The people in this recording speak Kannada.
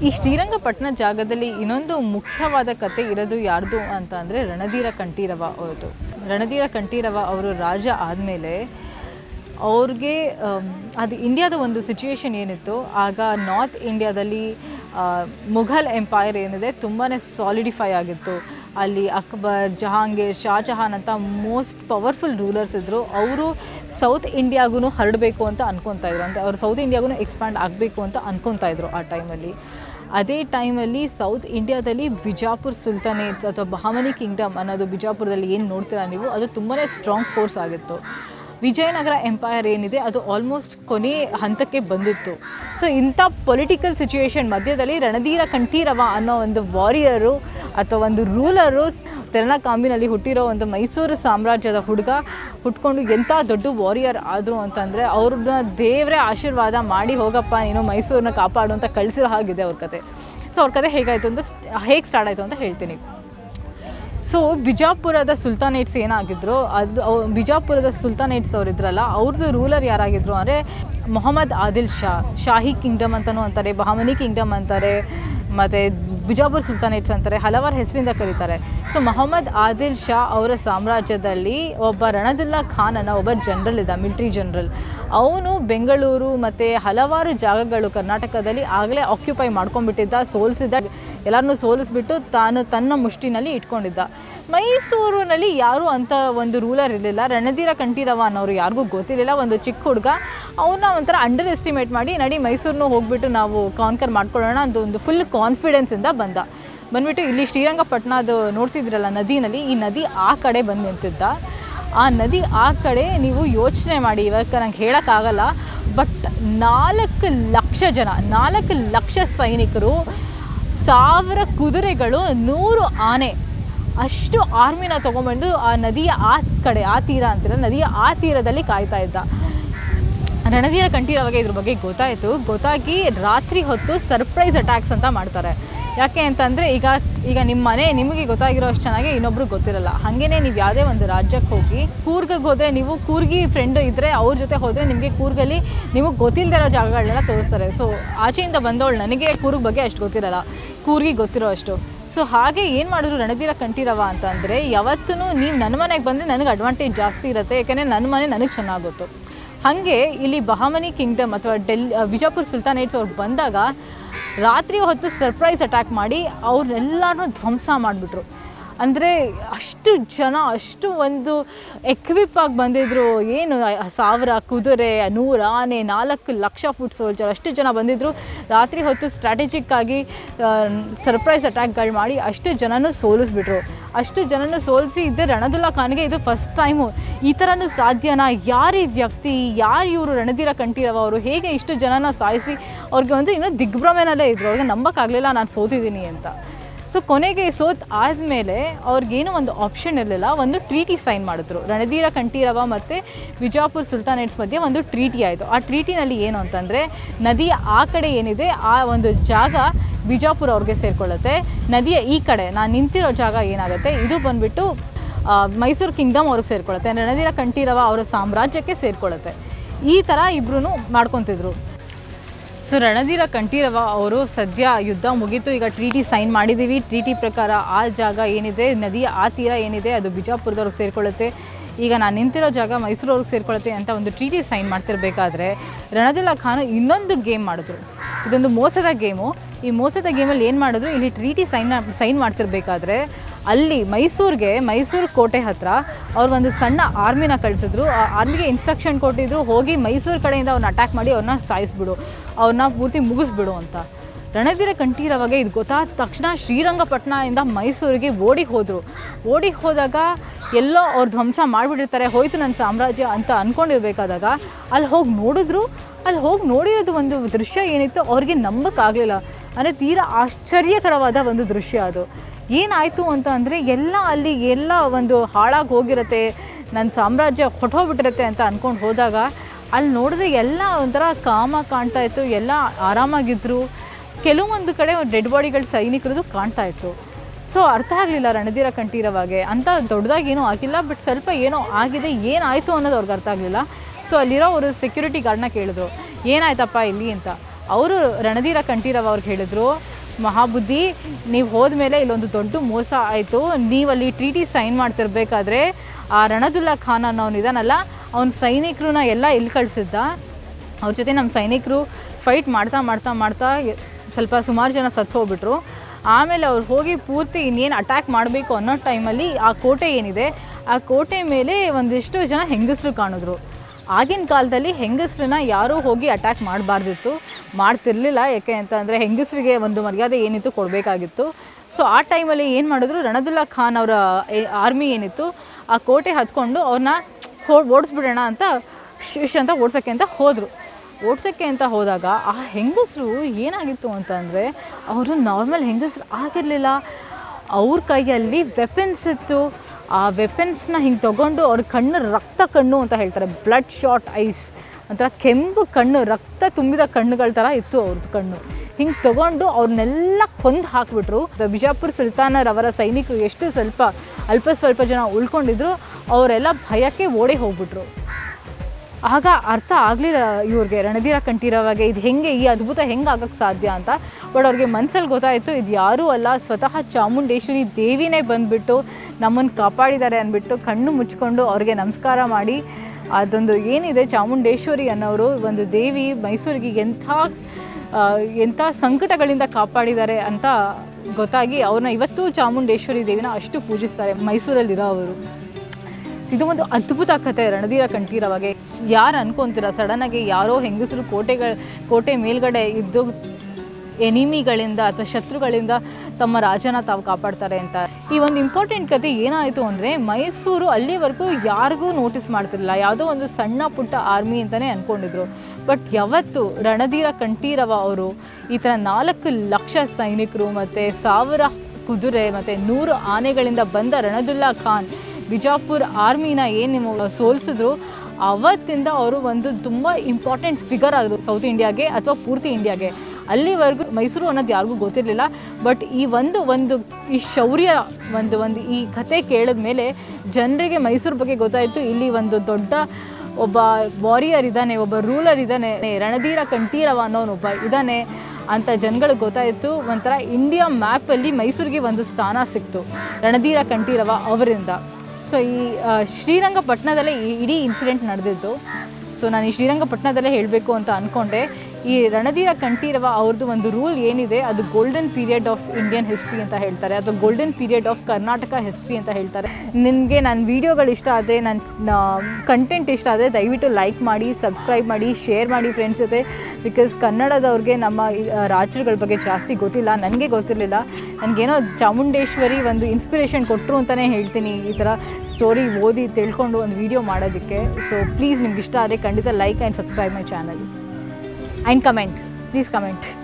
ಈ ಶ್ರೀರಂಗಪಟ್ಟಣ ಜಾಗದಲ್ಲಿ ಇನ್ನೊಂದು ಮುಖ್ಯವಾದ ಕತೆ ಇರೋದು ಯಾರ್ದು ಅಂತ ಅಂದರೆ ರಣಧೀರ ಕಂಠೀರವ ಅವ್ರದ್ದು ರಣಧೀರ ಕಂಠೀರವ ಅವರು ರಾಜ ಆದಮೇಲೆ ಅವ್ರಿಗೆ ಆಮ್, ಅದು ಇಂಡಿಯಾದ ಒಂದು ಸಿಚುವೇಶನ್ ಏನಿತ್ತು ಆಗ ನಾರ್ತ್ ಇಂಡಿಯಾದಲ್ಲಿ ಆ, ಮುಘಲ್ ಎಂಪೈರ್ ಏನಿದೆ ತುಂಬಾ ಸಾಲಿಡಿಫೈ ಆಗಿತ್ತು ಅಲ್ಲಿ ಅಕ್ಬರ್ ಜಹಾಂಗೀರ್ ಶಾಜಹಾನ್ ಅಂತ ಮೋಸ್ಟ್ ಪವರ್ಫುಲ್ ರೂಲರ್ಸ್ ಇದ್ದರು ಅವರು ಸೌತ್ ಇಂಡಿಯಾಗೂ ಹರಡಬೇಕು ಅಂತ ಅನ್ಕೊತಾ ಇದ್ರು ಅಂದರೆ ಅವರು ಸೌತ್ ಇಂಡಿಯಾಗೂ ಎಕ್ಸ್ಪ್ಯಾಂಡ್ ಆಗಬೇಕು ಅಂತ ಅನ್ಕೊತಾ ಇದ್ರು ಆ ಟೈಮಲ್ಲಿ ಅದೇ ಟೈಮಲ್ಲಿ ಸೌತ್ ಇಂಡಿಯಾದಲ್ಲಿ ಬಿಜಾಪುರ್ ಸುಲ್ತಾನೇಟ್ಸ್ ಅಥವಾ ಬಹಮನಿ ಕಿಂಗ್ಡಮ್ ಅನ್ನೋದು ಬಿಜಾಪುರದಲ್ಲಿ ಏನು ನೋಡ್ತೀರಾ ನೀವು ಅದು ತುಂಬಾ ಸ್ಟ್ರಾಂಗ್ ಫೋರ್ಸ್ ಆಗಿತ್ತು ವಿಜಯನಗರ ಎಂಪೈರ್ ಏನಿದೆ ಅದು ಆಲ್ಮೋಸ್ಟ್ ಕೊನೆ ಹಂತಕ್ಕೆ ಬಂದಿತ್ತು ಸೊ ಇಂಥ ಪೊಲಿಟಿಕಲ್ ಸಿಚುವೇಶನ್ ಮಧ್ಯದಲ್ಲಿ ರಣಧೀರ ಕಂಠೀರವ ಅನ್ನೋ ಒಂದು ವಾರಿಯರು ಅಥವಾ ಒಂದು ರೂಲರು ತೆರನಕಾಂಬಿನಲ್ಲಿ ಹುಟ್ಟಿರೋ ಒಂದು ಮೈಸೂರು ಸಾಮ್ರಾಜ್ಯದ ಹುಡುಗ ಹುಟ್ಕೊಂಡು ಎಂಥ ದೊಡ್ಡ ವಾರಿಯರ್ ಆದರು ಅಂತಂದರೆ ಅವ್ರನ್ನ ದೇವರೇ ಆಶೀರ್ವಾದ ಮಾಡಿ ಹೋಗಪ್ಪ ನೀನು ಮೈಸೂರನ್ನ ಕಾಪಾಡು ಅಂತ ಕಳಿಸಿರೋ ಹಾಗಿದೆ ಅವ್ರ ಕತೆ ಸೊ ಅವ್ರ ಕತೆ ಹೇಗಾಯಿತು ಅಂತ ಹೇಗೆ ಸ್ಟಾರ್ಟ್ ಆಯಿತು ಅಂತ ಹೇಳ್ತೀನಿ ಸೊ ಬಿಜಾಪುರದ ಸುಲ್ತಾನೇಟ್ಸ್ ಏನಾಗಿದ್ರು ಅದು ಅವ್- ಬಿಜಾಪುರದ ಸುಲ್ತಾನೇಟ್ಸ್ ಅವ್ರು ಇದ್ರಲ್ಲ ಅವ್ರದ್ದು ರೂಲರ್ ಯಾರಾಗಿದ್ರು ಅಂದರೆ ಮೊಹಮ್ಮದ್ ಆದಿಲ್ ಶಾ ಶಾಹಿ ಕಿಂಗ್ಡಮ್ ಅಂತಲೂ ಅಂತಾರೆ ಬಹಮನಿ ಕಿಂಗ್ಡಮ್ ಅಂತಾರೆ ಮತ್ತು ಬಿಜಾಪುರ್ ಸುಲ್ತಾನೇಟ್ಸ್ ಅಂತಾರೆ ಹಲವಾರು ಹೆಸರಿಂದ ಕರೀತಾರೆ ಸೊ ಮೊಹಮ್ಮದ್ ಆದಿಲ್ ಶಾ ಅವರ ಸಾಮ್ರಾಜ್ಯದಲ್ಲಿ ಒಬ್ಬ ರಣದುಲ್ಲಾ ಖಾನ್ ಅನ್ನೋ ಒಬ್ಬ ಜನರಲ್ ಇದ್ದ ಮಿಲ್ಟ್ರಿ ಜನರಲ್ ಅವನು ಬೆಂಗಳೂರು ಮತ್ತು ಹಲವಾರು ಜಾಗಗಳು ಕರ್ನಾಟಕದಲ್ಲಿ ಆಗಲೇ ಆಕ್ಯುಪೈ ಮಾಡ್ಕೊಂಡ್ಬಿಟ್ಟಿದ್ದ ಸೋಲಿಸಿದ್ದ ಎಲ್ಲರನ್ನೂ ಸೋಲಿಸ್ಬಿಟ್ಟು ತಾನು ತನ್ನ ಮುಷ್ಟಿನಲ್ಲಿ ಇಟ್ಕೊಂಡಿದ್ದ ಮೈಸೂರಿನಲ್ಲಿ ಯಾರೂ ಅಂಥ ಒಂದು ರೂಲರ್ ಇರಲಿಲ್ಲ ರಣಧೀರ ಕಂಠೀರವ ಅನ್ನೋರು ಯಾರಿಗೂ ಗೊತ್ತಿರಲಿಲ್ಲ ಒಂದು ಚಿಕ್ಕ ಹುಡುಗ ಅವನ್ನ ಒಂಥರ ಅಂಡರ್ ಎಸ್ಟಿಮೇಟ್ ಮಾಡಿ ನಡಿ ಮೈಸೂರನ್ನು ಹೋಗ್ಬಿಟ್ಟು ನಾವು ಕಾನ್ಕರ್ ಮಾಡ್ಕೊಳ್ಳೋಣ ಅಂತ ಒಂದು ಫುಲ್ ಕಾನ್ಫಿಡೆನ್ಸಿಂದ ಬಂದ ಬಂದ್ಬಿಟ್ಟು ಇಲ್ಲಿ ಶ್ರೀರಂಗಪಟ್ಟಣದು ನೋಡ್ತಿದ್ರಲ್ಲ ನದಿನಲ್ಲಿ ಈ ನದಿ ಆ ಕಡೆ ಬಂದು ನಿಂತಿದ್ದ ಆ ನದಿ ಆ ಕಡೆ ನೀವು ಯೋಚನೆ ಮಾಡಿ ಇವಾಗ ನಂಗೆ ಹೇಳೋಕ್ಕಾಗಲ್ಲ ಬಟ್ ನಾಲ್ಕು ಲಕ್ಷ ಜನ ನಾಲ್ಕು ಲಕ್ಷ ಸೈನಿಕರು ಸಾವಿರ ಕುದುರೆಗಳು ನೂರು ಆನೆ ಅಷ್ಟು ಆರ್ಮಿನ ತೊಗೊಂಬಂದು ಆ ನದಿಯ ಆ ಕಡೆ ಆ ತೀರ ಅಂತಿಲ್ಲ ನದಿಯ ಆ ತೀರದಲ್ಲಿ ಕಾಯ್ತಾ ಇದ್ದ ರಣಧೀರ ಕಂಠೀರವಾಗ ಇದ್ರ ಬಗ್ಗೆ ಗೊತ್ತಾಯಿತು ಗೊತ್ತಾಗಿ ರಾತ್ರಿ ಹೊತ್ತು ಸರ್ಪ್ರೈಸ್ ಅಟ್ಯಾಕ್ಸ್ ಅಂತ ಮಾಡ್ತಾರೆ ಯಾಕೆ ಅಂತಂದರೆ ಈಗ ಈಗ ನಿಮ್ಮ ಮನೆ ನಿಮಗೆ ಗೊತ್ತಾಗಿರೋ ಅಷ್ಟು ಚೆನ್ನಾಗಿ ಇನ್ನೊಬ್ರು ಗೊತ್ತಿರಲ್ಲ ಹಾಗೇನೆ ನೀವು ಯಾವುದೇ ಒಂದು ರಾಜ್ಯಕ್ಕೆ ಹೋಗಿ ಕೂರ್ಗಿಗೆ ಹೋದರೆ ನೀವು ಕೂರ್ಗಿ ಫ್ರೆಂಡ್ ಇದ್ದರೆ ಅವ್ರ ಜೊತೆ ಹೋದರೆ ನಿಮಗೆ ಕೂರ್ಗಲ್ಲಿ ನಿಮಗೆ ಗೊತ್ತಿಲ್ಲದೆ ಇರೋ ಜಾಗಗಳನ್ನೆಲ್ಲ ತೋರಿಸ್ತಾರೆ ಸೊ ಆಚೆಯಿಂದ ಬಂದವಳು ನನಗೆ ಕೂರ್ಗ್ ಬಗ್ಗೆ ಅಷ್ಟು ಗೊತ್ತಿರಲ್ಲ ಕೂರ್ಗಿ ಗೊತ್ತಿರೋ ಅಷ್ಟು ಸೊ ಹಾಗೆ ಏನು ಮಾಡಿದ್ರು ರಣಧೀರ ಕಂಠೀರವ ಅಂತಂದರೆ ಯಾವತ್ತೂ ನೀವು ನನ್ನ ಮನೆಗೆ ಬಂದರೆ ನನಗೆ ಅಡ್ವಾಂಟೇಜ್ ಜಾಸ್ತಿ ಇರುತ್ತೆ ಯಾಕೆಂದರೆ ನನ್ನ ಮನೆ ನನಗೆ ಚೆನ್ನಾಗಿ ಗೊತ್ತು ಹಾಗೆ ಇಲ್ಲಿ ಬಹಮನಿ ಕಿಂಗ್ಡಮ್ ಅಥವಾ ಡೆಲ್ ಬಿಜಾಪುರ್ ಸುಲ್ತಾನೇಟ್ಸ್ ಅವ್ರು ಬಂದಾಗ ರಾತ್ರಿ ಹೊತ್ತು ಸರ್ಪ್ರೈಸ್ ಅಟ್ಯಾಕ್ ಮಾಡಿ ಅವ್ರನ್ನೆಲ್ಲರನ್ನೂ ಧ್ವಂಸ ಮಾಡಿಬಿಟ್ರು ಅಂದರೆ ಅಷ್ಟು ಜನ ಅಷ್ಟು ಒಂದು ಎಕ್ವಿಪ್ ಆಗಿ ಬಂದಿದ್ರು ಏನು ಆ ಸಾವಿರ ಕುದುರೆ ನೂರು ಆನೆ ನಾಲ್ಕು ಲಕ್ಷ ಫುಟ್ ಸೋಲ್ಜರ್ ಅಷ್ಟು ಜನ ಬಂದಿದ್ರು ರಾತ್ರಿ ಹೊತ್ತು ಸ್ಟ್ರಾಟಜಿಕ್ ಆಗಿ ಸರ್ಪ್ರೈಸ್ ಅಟ್ಯಾಕ್ಗಳು ಮಾಡಿ ಅಷ್ಟು ಜನನೂ ಸೋಲಿಸ್ಬಿಟ್ರು ಅಷ್ಟು ಜನನೂ ಸೋಲಿಸಿ ಇದ್ದ ರಣದುಲ್ಲಾ ಖಾನ್ಗೆ ಇದು ಫಸ್ಟ್ ಟೈಮು ಈ ಥರನೂ ಸಾಧ್ಯನಾ ಯಾರು ಈ ವ್ಯಕ್ತಿ ಯಾರು ಇವರು ರಣಧೀರ ಕಂಠೀರವ ಅವರು ಹೇಗೆ ಇಷ್ಟು ಜನನ ಸಾಯಿಸಿ ಅವ್ರಿಗೆ ಒಂದು ಇನ್ನೂ ದಿಗ್ಭ್ರಮೆನಲ್ಲೇ ಇದ್ರು ಅವ್ರಿಗೆ ನಂಬಕ್ಕಾಗಲಿಲ್ಲ ನಾನು ಸೋತಿದ್ದೀನಿ ಅಂತ ಸೊ ಕೊನೆಗೆ ಸೋತ್ ಆದಮೇಲೆ ಅವ್ರಿಗೇನು ಒಂದು ಆಪ್ಷನ್ ಇರಲಿಲ್ಲ ಒಂದು ಟ್ರೀಟಿ ಸೈನ್ ಮಾಡಿದ್ರು ರಣಧೀರ ಕಂಠೀರವ ಮತ್ತು ವಿಜಾಪುರ್ ಸುಲ್ತಾನೇಟ್ಸ್ ಮಧ್ಯೆ ಒಂದು ಟ್ರೀಟಿ ಆಯಿತು ಆ ಟ್ರೀಟಿನಲ್ಲಿ ಏನು ಅಂತಂದರೆ ನದಿಯ ಆ ಕಡೆ ಏನಿದೆ ಆ ಒಂದು ಜಾಗ ಬಿಜಾಪುರ ಅವ್ರಿಗೆ ಸೇರಿಕೊಳ್ಳುತ್ತೆ ನದಿಯ ಈ ಕಡೆ ನಾನು ನಿಂತಿರೋ ಜಾಗ ಏನಾಗುತ್ತೆ ಇದು ಬಂದ್ಬಿಟ್ಟು ಆ, ಮೈಸೂರು ಕಿಂಗ್ಡಮ್ ಅವ್ರಿಗೆ ಸೇರಿಕೊಳ್ಳುತ್ತೆ ರಣಧೀರ ಕಂಠೀರವ ಅವರ ಸಾಮ್ರಾಜ್ಯಕ್ಕೆ ಸೇರಿಕೊಳ್ಳುತ್ತೆ ಈ ಥರ ಇಬ್ಬರೂ ಮಾಡ್ಕೊತಿದ್ರು ಸೊ ರಣಧೀರ ಕಂಠೀರವ ಅವರು ಸದ್ಯ ಯುದ್ಧ ಮುಗೀತು ಈಗ ಟ್ರೀಟಿ ಸೈನ್ ಮಾಡಿದ್ದೀವಿ ಟ್ರೀಟಿ ಪ್ರಕಾರ ಆ ಜಾಗ ಏನಿದೆ ನದಿಯ ಆ ತೀರ ಏನಿದೆ ಅದು ಬಿಜಾಪುರದವ್ರಿಗೆ ಸೇರಿಕೊಳ್ಳುತ್ತೆ ಈಗ ನಾನು ನಿಂತಿರೋ ಜಾಗ ಮೈಸೂರವ್ರಿಗೆ ಸೇರಿಕೊಳ್ಳುತ್ತೆ ಅಂತ ಒಂದು ಟ್ರೀಟಿ ಸೈನ್ ಮಾಡ್ತಿರ್ಬೇಕಾದ್ರೆ ರಣದುಲ್ಲಾ ಖಾನ್ ಇನ್ನೊಂದು ಗೇಮ್ ಮಾಡಿದ್ರು ಇದೊಂದು ಮೋಸದ ಗೇಮು ಈ ಮೋಸದ ಗೇಮಲ್ಲಿ ಏನು ಮಾಡಿದ್ರು ಇಲ್ಲಿ ಟ್ರೀಟಿ ಸೈನ್ ಸೈನ್ ಮಾಡ್ತಿರ್ಬೇಕಾದ್ರೆ ಅಲ್ಲಿ ಮೈಸೂರಿಗೆ ಮೈಸೂರು ಕೋಟೆ ಹತ್ರ ಅವ್ರು ಒಂದು ಸಣ್ಣ ಆರ್ಮಿನ ಕಳಿಸಿದ್ರು ಆ ಆರ್ಮಿಗೆ ಇನ್ಸ್ಟ್ರಕ್ಷನ್ ಕೊಟ್ಟಿದ್ರು ಹೋಗಿ ಮೈಸೂರು ಕಡೆಯಿಂದ ಅವ್ರನ್ನ ಅಟ್ಯಾಕ್ ಮಾಡಿ ಅವ್ರನ್ನ ಸಾಯಿಸ್ಬಿಡು ಅವ್ರನ್ನ ಪೂರ್ತಿ ಮುಗಿಸ್ಬಿಡು ಅಂತ ರಣಧೀರ ಕಂಠೀರವಾಗ ಇದು ಗೊತ್ತಾದ ತಕ್ಷಣ ಶ್ರೀರಂಗಪಟ್ಟಣದಿಂದ ಮೈಸೂರಿಗೆ ಓಡಿ ಹೋದರು ಓಡಿ ಹೋದಾಗ ಎಲ್ಲೋ ಅವ್ರು ಧ್ವಂಸ ಮಾಡಿಬಿಟ್ಟಿರ್ತಾರೆ ಹೋಯ್ತು ನನ್ನ ಸಾಮ್ರಾಜ್ಯ ಅಂತ ಅಂದ್ಕೊಂಡಿರ್ಬೇಕಾದಾಗ ಅಲ್ಲಿ ಹೋಗಿ ನೋಡಿದ್ರು ಅಲ್ಲಿ ಹೋಗಿ ನೋಡಿರೋದು ಒಂದು ದೃಶ್ಯ ಏನಿತ್ತು ಅವ್ರಿಗೆ ನಂಬಕ್ಕಾಗಲಿಲ್ಲ ಅಂದರೆ ತೀರಾ ಆಶ್ಚರ್ಯಕರವಾದ ಒಂದು ದೃಶ್ಯ ಅದು ಏನಾಯಿತು ಅಂತ ಅಂದರೆ ಎಲ್ಲ ಅಲ್ಲಿ ಎಲ್ಲ ಒಂದು ಹಾಳಾಗಿ ಹೋಗಿರುತ್ತೆ ನನ್ನ ಸಾಮ್ರಾಜ್ಯ ಹೊಟ್ಟೋಗ್ಬಿಟ್ಟಿರುತ್ತೆ ಅಂತ ಅಂದ್ಕೊಂಡು ಹೋದಾಗ ಅಲ್ಲಿ ನೋಡಿದ್ರೆ ಎಲ್ಲ ಒಂಥರ ಕಾಮ ಕಾಣ್ತಾ ಇತ್ತು ಎಲ್ಲ ಆರಾಮಾಗಿದ್ದರು ಕೆಲವೊಂದು ಕಡೆ ಡೆಡ್ ಬಾಡಿಗಳ ಸೈನಿಕರದು ಕಾಣ್ತಾ ಇತ್ತು ಸೊ ಅರ್ಥ ಆಗಲಿಲ್ಲ ರಣಧೀರ ಕಂಠೀರವಾಗೆ ಅಂತ ದೊಡ್ಡದಾಗಿ ಏನೂ ಆಗಿಲ್ಲ ಬಟ್ ಸ್ವಲ್ಪ ಏನೋ ಆಗಿದೆ ಏನಾಯಿತು ಅನ್ನೋದು ಅವ್ರಿಗೆ ಅರ್ಥ ಆಗಲಿಲ್ಲ ಸೊ ಅಲ್ಲಿರೋ ಅವರು ಸೆಕ್ಯೂರಿಟಿ ಗಾರ್ಡ್ನ ಕೇಳಿದ್ರು ಏನಾಯ್ತಪ್ಪ ಇಲ್ಲಿ ಅಂತ ಅವರು ರಣಧೀರ ಕಂಠೀರವ ಅವ್ರಿಗೆ ಹೇಳಿದ್ರು ಮಹಾಬುದ್ಧಿ ನೀವು ಹೋದ್ಮೇಲೆ ಇಲ್ಲೊಂದು ದೊಡ್ಡ ಮೋಸ ಆಯಿತು ನೀವಲ್ಲಿ ಟ್ರೀಟಿ ಸೈನ್ ಮಾಡ್ತಿರ್ಬೇಕಾದ್ರೆ ಆ ರಣದುಲ್ಲಾ ಖಾನ್ ಅನ್ನೋನು ಇದಾನಲ್ಲ ಅವ್ನ ಸೈನಿಕರನ್ನ ಎಲ್ಲ ಎಲ್ಲಿ ಕಳಿಸಿದ್ದ ಅವ್ರ ಜೊತೆ ನಮ್ಮ ಸೈನಿಕರು ಫೈಟ್ ಮಾಡ್ತಾ ಮಾಡ್ತಾ ಮಾಡ್ತಾ ಎ- ಸ್ವಲ್ಪ ಸುಮಾರು ಜನ ಸತ್ತು ಹೋಗ್ಬಿಟ್ರು ಆಮೇಲೆ ಅವ್ರು ಹೋಗಿ ಪೂರ್ತಿ ಇನ್ನೇನು ಅಟ್ಯಾಕ್ ಮಾಡಬೇಕು ಅನ್ನೋ ಟೈಮಲ್ಲಿ ಆ ಕೋಟೆ ಏನಿದೆ ಆ ಕೋಟೆ ಮೇಲೆ ಒಂದಿಷ್ಟು ಜನ ಹೆಂಗಸರು ಕಾಣಿದ್ರು ಆಗಿನ ಕಾಲದಲ್ಲಿ ಹೆಂಗಸ್ರನ್ನ ಯಾರೂ ಹೋಗಿ ಅಟ್ಯಾಕ್ ಮಾಡಬಾರ್ದಿತ್ತು ಮಾಡ್ತಿರ್ಲಿಲ್ಲ ಯಾಕೆ ಅಂತ ಅಂದರೆ ಹೆಂಗಸರಿಗೆ ಒಂದು ಮರ್ಯಾದೆ ಏನಿತ್ತು ಕೊಡಬೇಕಾಗಿತ್ತು ಸೊ ಆ ಟೈಮಲ್ಲಿ ಏನು ಮಾಡಿದ್ರು ರಣದುಲ್ಲಾ ಖಾನ್ ಅವರ ಆರ್ಮಿ ಏನಿತ್ತು ಆ ಕೋಟೆ ಹತ್ಕೊಂಡು ಅವ್ರನ್ನ ಹೋ ಓಡಿಸ್ಬಿಡೋಣ ಅಂತ ಶಿಶ್ ಅಂತ ಓಡ್ಸೋಕ್ಕೆ ಅಂತ ಹೋದರು ಓಡ್ಸೋಕ್ಕೆ ಅಂತ ಹೋದಾಗ ಆ ಹೆಂಗಸರು ಏನಾಗಿತ್ತು ಅಂತಂದರೆ ಅವರು ನಾರ್ಮಲ್ ಹೆಂಗಸರು ಆಗಿರಲಿಲ್ಲ ಅವ್ರ ಕೈಯಲ್ಲಿ ವೆಪನ್ಸ್ ಇತ್ತು ಆ ವೆಪನ್ಸ್ನ ಹಿಂಗೆ ತಗೊಂಡು ಅವ್ರ ಕಣ್ಣು ರಕ್ತ ಕಣ್ಣು ಅಂತ ಹೇಳ್ತಾರೆ ಬ್ಲಡ್ ಶಾಟ್ ಐಸ್ ಒಂಥರ ಕೆಂಪು ಕಣ್ಣು ರಕ್ತ ತುಂಬಿದ ಕಣ್ಣುಗಳ ಥರ ಇತ್ತು ಅವ್ರದ್ದು ಕಣ್ಣು ಹಿಂಗೆ ತಗೊಂಡು ಅವ್ರನ್ನೆಲ್ಲ ಕೊಂದು ಹಾಕ್ಬಿಟ್ರು ಬಿಜಾಪುರ ಸುಲ್ತಾನರವರ ಸೈನಿಕರು ಎಷ್ಟು ಸ್ವಲ್ಪ ಅಲ್ಪ ಸ್ವಲ್ಪ ಜನ ಉಳ್ಕೊಂಡಿದ್ರು ಅವರೆಲ್ಲ ಭಯಕ್ಕೆ ಓಡಿ ಹೋಗ್ಬಿಟ್ರು ಆಗ ಅರ್ಥ ಆಗಲಿಲ್ಲ ಇವ್ರಿಗೆ ರಣಧೀರ ಕಂಠೀರವಾಗೆ ಇದು ಹೆಂಗೆ ಈ ಅದ್ಭುತ ಹೆಂಗೆ ಆಗಕ್ಕೆ ಸಾಧ್ಯ ಅಂತ ಬಟ್ ಅವ್ರಿಗೆ ಮನ್ಸಲ್ಲಿ ಗೊತ್ತಾಯಿತು ಇದು ಯಾರೂ ಅಲ್ಲ ಸ್ವತಃ ಚಾಮುಂಡೇಶ್ವರಿ ದೇವಿನೇ ಬಂದುಬಿಟ್ಟು ನಮ್ಮನ್ನು ಕಾಪಾಡಿದ್ದಾರೆ ಅಂದ್ಬಿಟ್ಟು ಕಣ್ಣು ಮುಚ್ಕೊಂಡು ಅವ್ರಿಗೆ ನಮಸ್ಕಾರ ಮಾಡಿ ಅದೊಂದು ಏನಿದೆ ಚಾಮುಂಡೇಶ್ವರಿ ಅನ್ನೋರು ಒಂದು ದೇವಿ ಮೈಸೂರಿಗೆ ಎಂಥ ಆ, ಎಂಥ ಸಂಕಟಗಳಿಂದ ಕಾಪಾಡಿದ್ದಾರೆ ಅಂತ ಗೊತ್ತಾಗಿ ಅವ್ರನ್ನ ಇವತ್ತು ಚಾಮುಂಡೇಶ್ವರಿ ದೇವಿನ ಅಷ್ಟು ಪೂಜಿಸ್ತಾರೆ ಮೈಸೂರಲ್ಲಿರೋ ಅವರು ಇದು ಒಂದು ಅದ್ಭುತ ಕಥೆ ರಣಧೀರ ಕಂಠೀರವಾಗೆ ಯಾರು ಅನ್ಕೊಂತೀರ ಸಡನ್ನಾಗಿ ಯಾರೋ ಹೆಂಗಸರು ಕೋಟೆಗಳ ಕೋಟೆ ಮೇಲ್ಗಡೆ ಇದ್ದು ಎನಿಮಿಗಳಿಂದ ಅಥವಾ ಶತ್ರುಗಳಿಂದ ತಮ್ಮ ರಾಜನ ತಾವು ಕಾಪಾಡ್ತಾರೆ ಅಂತ ಈ ಒಂದು ಇಂಪಾರ್ಟೆಂಟ್ ಕತೆ ಏನಾಯಿತು ಅಂದರೆ ಮೈಸೂರು ಅಲ್ಲಿವರೆಗೂ ಯಾರಿಗೂ ನೋಟಿಸ್ ಮಾಡ್ತಿರಲಿಲ್ಲ ಯಾವುದೋ ಒಂದು ಸಣ್ಣ ಪುಟ್ಟ ಆರ್ಮಿ ಅಂತಲೇ ಅಂದ್ಕೊಂಡಿದ್ರು ಬಟ್ ಯಾವತ್ತು ರಣಧೀರ ಕಂಠೀರವ ಅವರು ಈ ಥರ ನಾಲ್ಕು ಲಕ್ಷ ಸೈನಿಕರು ಮತ್ತು ಸಾವಿರ ಕುದುರೆ ಮತ್ತು ನೂರು ಆನೆಗಳಿಂದ ಬಂದ ರಣದುಲ್ಲಾ ಖಾನ್ ಬಿಜಾಪುರ್ ಆರ್ಮಿನ ಏನು ನೀವು ಸೋಲಿಸಿದ್ರು ಅವತ್ತಿಂದ ಅವರು ಒಂದು ತುಂಬ ಇಂಪಾರ್ಟೆಂಟ್ ಫಿಗರ್ ಆದರು ಸೌತ್ ಇಂಡಿಯಾಗೆ ಅಥವಾ ಪೂರ್ತಿ ಇಂಡಿಯಾಗೆ ಅಲ್ಲಿವರೆಗೂ ಮೈಸೂರು ಅನ್ನೋದು ಯಾರಿಗೂ ಗೊತ್ತಿರಲಿಲ್ಲ ಬಟ್ ಈ ಒಂದು ಒಂದು ಈ ಶೌರ್ಯ ಒಂದು ಒಂದು ಈ ಕತೆ ಕೇಳಿದ ಮೇಲೆ ಜನರಿಗೆ ಮೈಸೂರು ಬಗ್ಗೆ ಗೊತ್ತಾಯಿತು ಇಲ್ಲಿ ಒಂದು ದೊಡ್ಡ ಒಬ್ಬ ವಾರಿಯರ್ ಇದ್ದಾನೆ ಒಬ್ಬ ರೂಲರ್ ಇದ್ದಾನೆ ರಣಧೀರ ಕಂಠೀರವ ಅನ್ನೋನೊಬ್ಬ ಇದ್ದಾನೆ ಅಂತ ಜನಗಳಿಗೆ ಗೊತ್ತಾಯಿತು ಒಂಥರ ಇಂಡಿಯಾ ಮ್ಯಾಪಲ್ಲಿ ಮೈಸೂರಿಗೆ ಒಂದು ಸ್ಥಾನ ಸಿಕ್ತು ರಣಧೀರ ಕಂಠೀರವ ಅವರಿಂದ ಸೊ ಈ ಆ, ಶ್ರೀರಂಗಪಟ್ಟಣದಲ್ಲೇ ಈ ಇಡೀ ಇನ್ಸಿಡೆಂಟ್ ನಡೆದಿದ್ದು ಸೊ ನಾನು ಈ ಶ್ರೀರಂಗಪಟ್ಟಣದಲ್ಲೇ ಹೇಳಬೇಕು ಅಂತ ಅಂದ್ಕೊಂಡೆ ಈ ರಣಧೀರ ಕಂಠೀರವ ಅವ್ರದ್ದು ಒಂದು ರೂಲ್ ಏನಿದೆ ಅದು golden period of Indian history ಅಂತ ಹೇಳ್ತಾರೆ ಅಥವಾ golden period of Karnataka history ಅಂತ ಹೇಳ್ತಾರೆ ನಿಮಗೆ ನನ್ನ ವೀಡಿಯೋಗಳು ಇಷ್ಟ ಆದರೆ ನನ್ನ ಕಂಟೆಂಟ್ ಇಷ್ಟ ಆದರೆ ದಯವಿಟ್ಟು ಲೈಕ್ ಮಾಡಿ ಸಬ್ಸ್ಕ್ರೈಬ್ ಮಾಡಿ ಶೇರ್ ಮಾಡಿ ಫ್ರೆಂಡ್ಸ್ ಜೊತೆ ಬಿಕಾಸ್ ಕನ್ನಡದವ್ರಿಗೆ ನಮ್ಮ ಈ, ಆ, ರಾಜರುಗಳ ಬಗ್ಗೆ ಜಾಸ್ತಿ ಗೊತ್ತಿಲ್ಲ ನನಗೆ ಗೊತ್ತಿರಲಿಲ್ಲ ನನಗೇನೋ ಚಾಮುಂಡೇಶ್ವರಿ ಒಂದು ಇನ್ಸ್ಪಿರೇಷನ್ ಕೊಟ್ಟರು ಅಂತಲೇ ಹೇಳ್ತೀನಿ ಈ ಥರ ಸ್ಟೋರಿ ಓದಿ ತಿಳ್ಕೊಂಡು ಒಂದು ವೀಡಿಯೋ ಮಾಡೋದಕ್ಕೆ ಸೊ ಪ್ಲೀಸ್ ನಿಮ್ಗೆ ಇಷ್ಟ ಆದರೆ ಖಂಡಿತ like and subscribe my channel and comment please comment